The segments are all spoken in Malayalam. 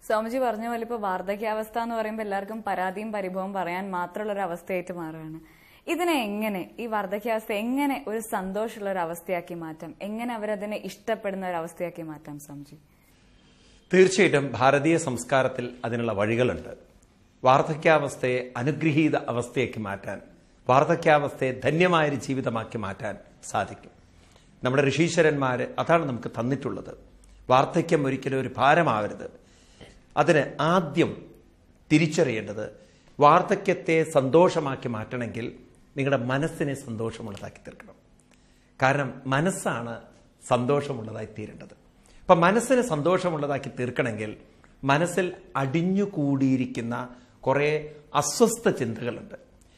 സ്വാമിജി പറഞ്ഞ പോലെ ഇപ്പൊ വാർദ്ധക്യാവസ്ഥ എന്ന് പറയുമ്പോൾ എല്ലാവർക്കും പരാതിയും പരിഭവം പറയാൻ മാത്രമുള്ള ഒരു അവസ്ഥയായിട്ട് മാറുകയാണ് ഇതിനെ എങ്ങനെ ഈ വാർദ്ധക്യാവസ്ഥ എങ്ങനെ ഒരു സന്തോഷമുള്ള ഒരു അവസ്ഥയാക്കി മാറ്റാം എങ്ങനെ അവരതിനെ ഇഷ്ടപ്പെടുന്ന ഒരു അവസ്ഥയാക്കി മാറ്റാം സ്വാമിജി തീർച്ചയായിട്ടും ഭാരതീയ സംസ്കാരത്തിൽ അതിനുള്ള വഴികളുണ്ട് വാർദ്ധക്യാവസ്ഥയെ അനുഗ്രഹീത അവസ്ഥയാക്കി മാറ്റാൻ വാർദ്ധക്യാവസ്ഥയെ ധന്യമായൊരു ജീവിതമാക്കി മാറ്റാൻ സാധിക്കും നമ്മുടെ ഋഷീശ്വരന്മാര് അതാണ് നമുക്ക് തന്നിട്ടുള്ളത് വാർദ്ധക്യം ഒരിക്കലും ഒരു ഭാരമാവരുത് അതിന് ആദ്യം തിരിച്ചറിയേണ്ടത് വാർദ്ധക്യത്തെ സന്തോഷമാക്കി മാറ്റണമെങ്കിൽ നിങ്ങളുടെ മനസ്സിനെ സന്തോഷമുള്ളതാക്കി തീർക്കണം കാരണം മനസ്സാണ് സന്തോഷമുള്ളതായി തീരേണ്ടത് അപ്പൊ മനസ്സിന് സന്തോഷമുള്ളതാക്കി തീർക്കണമെങ്കിൽ മനസ്സിൽ അടിഞ്ഞുകൂടിയിരിക്കുന്ന കുറെ അസ്വസ്ഥ ചിന്തകളുണ്ട്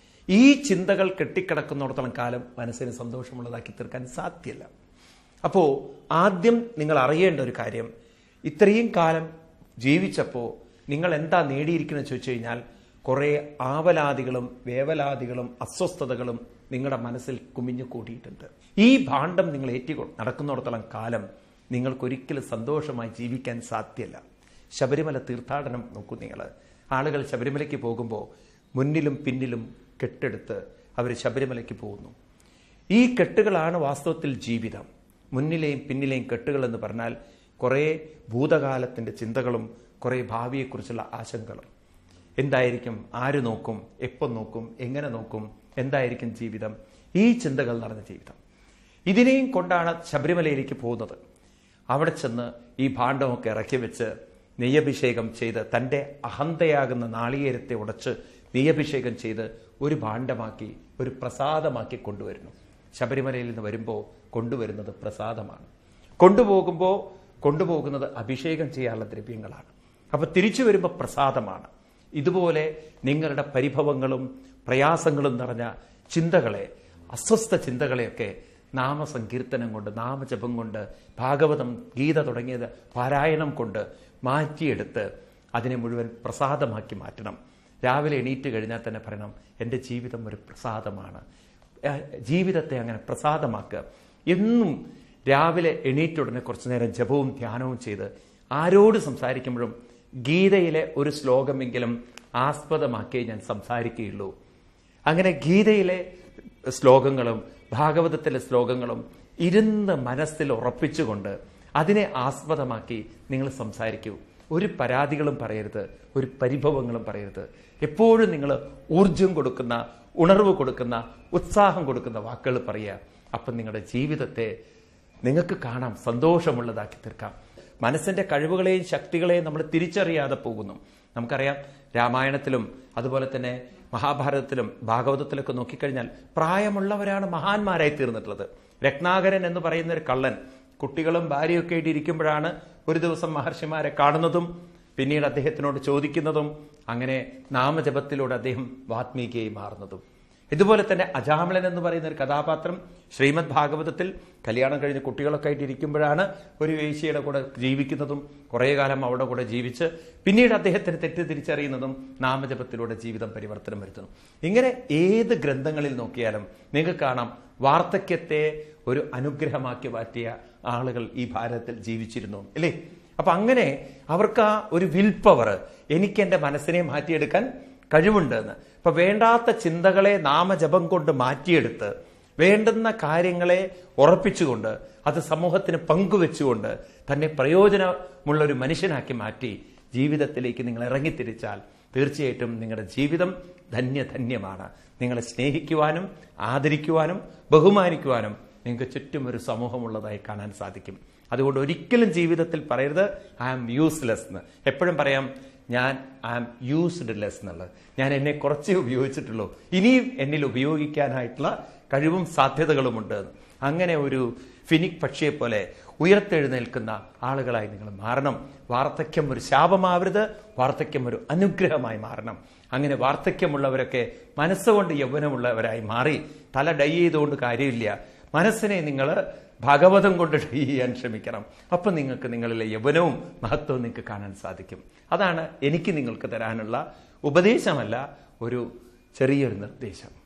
ഈ ചിന്തകൾ കെട്ടിക്കിടക്കുന്നിടത്തോളം കാലം മനസ്സിന് സന്തോഷമുള്ളതാക്കി തീർക്കാൻ സാധ്യമല്ല അപ്പോ ആദ്യം നിങ്ങൾ അറിയേണ്ട ഒരു കാര്യം ഇത്രയും കാലം ജീവിച്ചപ്പോൾ നിങ്ങൾ എന്താ നേടിയിരിക്കുന്നത് ചോദിച്ചു കഴിഞ്ഞാൽ കുറെ ആവലാദികളും വേവലാദികളും അസ്വസ്ഥതകളും നിങ്ങളുടെ മനസ്സിൽ കുമിഞ്ഞു കൂടിയിട്ടുണ്ട് ഈ ഭാണ്ഡം നിങ്ങൾ ഏറ്റി നടക്കുന്നിടത്തോളം കാലം നിങ്ങൾക്കൊരിക്കലും സന്തോഷമായി ജീവിക്കാൻ സാധ്യമല്ല ശബരിമല തീർത്ഥാടനം നോക്കൂ നിങ്ങൾ ആളുകൾ ശബരിമലയ്ക്ക് പോകുമ്പോൾ മുന്നിലും പിന്നിലും കെട്ടെടുത്ത് അവർ ശബരിമലയ്ക്ക് പോകുന്നു ഈ കെട്ടുകളാണ് വാസ്തവത്തിൽ ജീവിതം മുന്നിലെയും പിന്നിലെയും കെട്ടുകൾ എന്ന് പറഞ്ഞാൽ കുറേ ഭൂതകാലത്തിന്റെ ചിന്തകളും കുറേ ഭാവിയെക്കുറിച്ചുള്ള ആശങ്കകളും എന്തായിരിക്കും ആര് നോക്കും എപ്പം നോക്കും എങ്ങനെ നോക്കും എന്തായിരിക്കും ജീവിതം ഈ ചിന്തകൾ നിറഞ്ഞ ജീവിതം ഇതിനെയും കൊണ്ടാണ് ശബരിമലയിലേക്ക് പോകുന്നത് അവിടെ ചെന്ന് ഈ ഭാണ്ഡമൊക്കെ ഇറക്കി വെച്ച് നെയ്യഭിഷേകം ചെയ്ത് തന്റെ അഹന്തയാകുന്ന നാളികേരത്തെ ഉടച്ച് നെയ്യഭിഷേകം ചെയ്ത് ഒരു ഭാണ്ഡമാക്കി ഒരു പ്രസാദമാക്കി കൊണ്ടുവരുന്നു ശബരിമലയിൽ നിന്ന് വരുമ്പോൾ കൊണ്ടുവരുന്നത് പ്രസാദമാണ് കൊണ്ടുപോകുമ്പോൾ കൊണ്ടുപോകുന്നത് അഭിഷേകം ചെയ്യാനുള്ള ദ്രവ്യങ്ങളാണ് അപ്പൊ തിരിച്ചു വരുമ്പോൾ പ്രസാദമാണ് ഇതുപോലെ നിങ്ങളുടെ പരിഭവങ്ങളും പ്രയാസങ്ങളും നിറഞ്ഞ ചിന്തകളെ അസ്വസ്ഥ ചിന്തകളെയൊക്കെ നാമസങ്കീർത്തനം കൊണ്ട് നാമജപം കൊണ്ട് ഭാഗവതം ഗീത തുടങ്ങിയത് പാരായണം കൊണ്ട് മാറ്റിയെടുത്ത് അതിനെ മുഴുവൻ പ്രസാദമാക്കി മാറ്റണം രാവിലെ എണീറ്റ് കഴിഞ്ഞാൽ തന്നെ പറയണം എൻ്റെ ജീവിതം ഒരു പ്രസാദമാണ് ഏഹ് ജീവിതത്തെ അങ്ങനെ പ്രസാദമാക്കുക എന്നും രാവിലെ എണീറ്റുടനെ കുറച്ചു നേരം ജപവും ധ്യാനവും ചെയ്ത് ആരോട് സംസാരിക്കുമ്പോഴും ഗീതയിലെ ഒരു ശ്ലോകമെങ്കിലും ആസ്പദമാക്കിയേ ഞാൻ സംസാരിക്കുകയുള്ളൂ അങ്ങനെ ഗീതയിലെ ശ്ലോകങ്ങളും ഭാഗവതത്തിലെ ശ്ലോകങ്ങളും ഇരുന്ന് മനസ്സിൽ ഉറപ്പിച്ചുകൊണ്ട് അതിനെ ആസ്പദമാക്കി നിങ്ങൾ സംസാരിക്കൂ ഒരു പരാതികളും പറയരുത് ഒരു പരിഭവങ്ങളും പറയരുത് എപ്പോഴും നിങ്ങൾ ഊർജം കൊടുക്കുന്ന ഉണർവ് കൊടുക്കുന്ന ഉത്സാഹം കൊടുക്കുന്ന വാക്കുകൾ പറയുക അപ്പം നിങ്ങളുടെ ജീവിതത്തെ നിങ്ങൾക്ക് കാണാം സന്തോഷമുള്ളതാക്കി തീർക്കാം മനസ്സിന്റെ കഴിവുകളെയും ശക്തികളെയും നമ്മൾ തിരിച്ചറിയാതെ പോകുന്നു നമുക്കറിയാം രാമായണത്തിലും അതുപോലെ തന്നെ മഹാഭാരതത്തിലും ഭാഗവതത്തിലൊക്കെ നോക്കിക്കഴിഞ്ഞാൽ പ്രായമുള്ളവരാണ് മഹാന്മാരായി തീർന്നിട്ടുള്ളത് രത്നാകരൻ എന്ന് പറയുന്ന ഒരു കള്ളൻ കുട്ടികളും ഭാര്യയൊക്കെ ആയിട്ട് ഇരിക്കുമ്പോഴാണ് ഒരു ദിവസം മഹർഷിമാരെ കാണുന്നതും പിന്നീട് അദ്ദേഹത്തിനോട് ചോദിക്കുന്നതും അങ്ങനെ നാമജപത്തിലൂടെ അദ്ദേഹം വാത്മീകിയായി മാറുന്നതും ഇതുപോലെ തന്നെ അജാമളൻ എന്ന് പറയുന്ന ഒരു കഥാപാത്രം ശ്രീമദ് ഭാഗവതത്തിൽ കല്യാണം കഴിഞ്ഞ് കുട്ടികളൊക്കെ ആയിട്ട് ഇരിക്കുമ്പോഴാണ് ഒരു വേശ്യയുടെ കൂടെ ജീവിക്കുന്നതും കുറേ കാലം അവിടെ കൂടെ ജീവിച്ച് പിന്നീട് അദ്ദേഹത്തിന് തെറ്റ് തിരിച്ചറിയുന്നതും നാമജപത്തിലൂടെ ജീവിതം പരിവർത്തനം വരുത്തുന്നു ഇങ്ങനെ ഏത് ഗ്രന്ഥങ്ങളിൽ നോക്കിയാലും നിങ്ങൾക്ക് കാണാം വാർദ്ധക്യത്തെ ഒരു അനുഗ്രഹമാക്കി മാറ്റിയ ആളുകൾ ഈ ഭാരതത്തിൽ ജീവിച്ചിരുന്നു അല്ലേ അപ്പൊ അങ്ങനെ അവർക്ക് ആ ഒരു വിൽ പവർ എനിക്ക് എന്റെ മനസ്സിനെ മാറ്റിയെടുക്കാൻ കഴിവുണ്ട് എന്ന് അപ്പൊ വേണ്ടാത്ത ചിന്തകളെ നാമജപം കൊണ്ട് മാറ്റിയെടുത്ത് വേണ്ടുന്ന കാര്യങ്ങളെ ഉറപ്പിച്ചുകൊണ്ട് അത് സമൂഹത്തിന് പങ്കുവെച്ചുകൊണ്ട് തന്നെ പ്രയോജനമുള്ള ഒരു മനുഷ്യനാക്കി മാറ്റി ജീവിതത്തിലേക്ക് നിങ്ങൾ ഇറങ്ങിത്തിരിച്ചാൽ തീർച്ചയായിട്ടും നിങ്ങളുടെ ജീവിതം ധന്യധന്യമാണ് നിങ്ങളെ സ്നേഹിക്കുവാനും ആദരിക്കുവാനും ബഹുമാനിക്കുവാനും നിങ്ങൾക്ക് ചുറ്റും ഒരു സമൂഹമുള്ളതായി കാണാൻ സാധിക്കും അതുകൊണ്ട് ഒരിക്കലും ജീവിതത്തിൽ പറയരുത് ഐ ആം യൂസ്ലെസ് എന്ന് എപ്പോഴും പറയാം ഞാൻ ഐ ആം യൂസ്ഡ് ലെസ് എന്നുള്ളത് ഞാൻ എന്നെ കുറച്ചേ ഉപയോഗിച്ചിട്ടുള്ളൂ ഇനിയും എന്നിൽ ഉപയോഗിക്കാനായിട്ടുള്ള കഴിവും സാധ്യതകളുമുണ്ട് അങ്ങനെ ഒരു ഫിനിക് പക്ഷിയെ പോലെ ഉയർത്തെഴുന്നേൽക്കുന്ന ആളുകളായി നിങ്ങൾ മാറണം വാർദ്ധക്യം ഒരു ശാപമാവരുത് വാർദ്ധക്യം ഒരു അനുഗ്രഹമായി മാറണം അങ്ങനെ വാർദ്ധക്യമുള്ളവരൊക്കെ മനസ്സുകൊണ്ട് യൗവനമുള്ളവരായി മാറി തല ഡൈ ചെയ്തുകൊണ്ട് കാര്യമില്ല മനസ്സിനെ നിങ്ങൾ ഭഗവതം കൊണ്ട് ഡൈ ചെയ്യാൻ ശ്രമിക്കണം അപ്പൊ നിങ്ങൾക്ക് നിങ്ങളിലെ യൗവനവും മഹത്വവും നിങ്ങൾക്ക് കാണാൻ സാധിക്കും അതാണ് എനിക്ക് നിങ്ങൾക്ക് തരാനുള്ള ഉപദേശമല്ല ഒരു ചെറിയൊരു നിർദ്ദേശം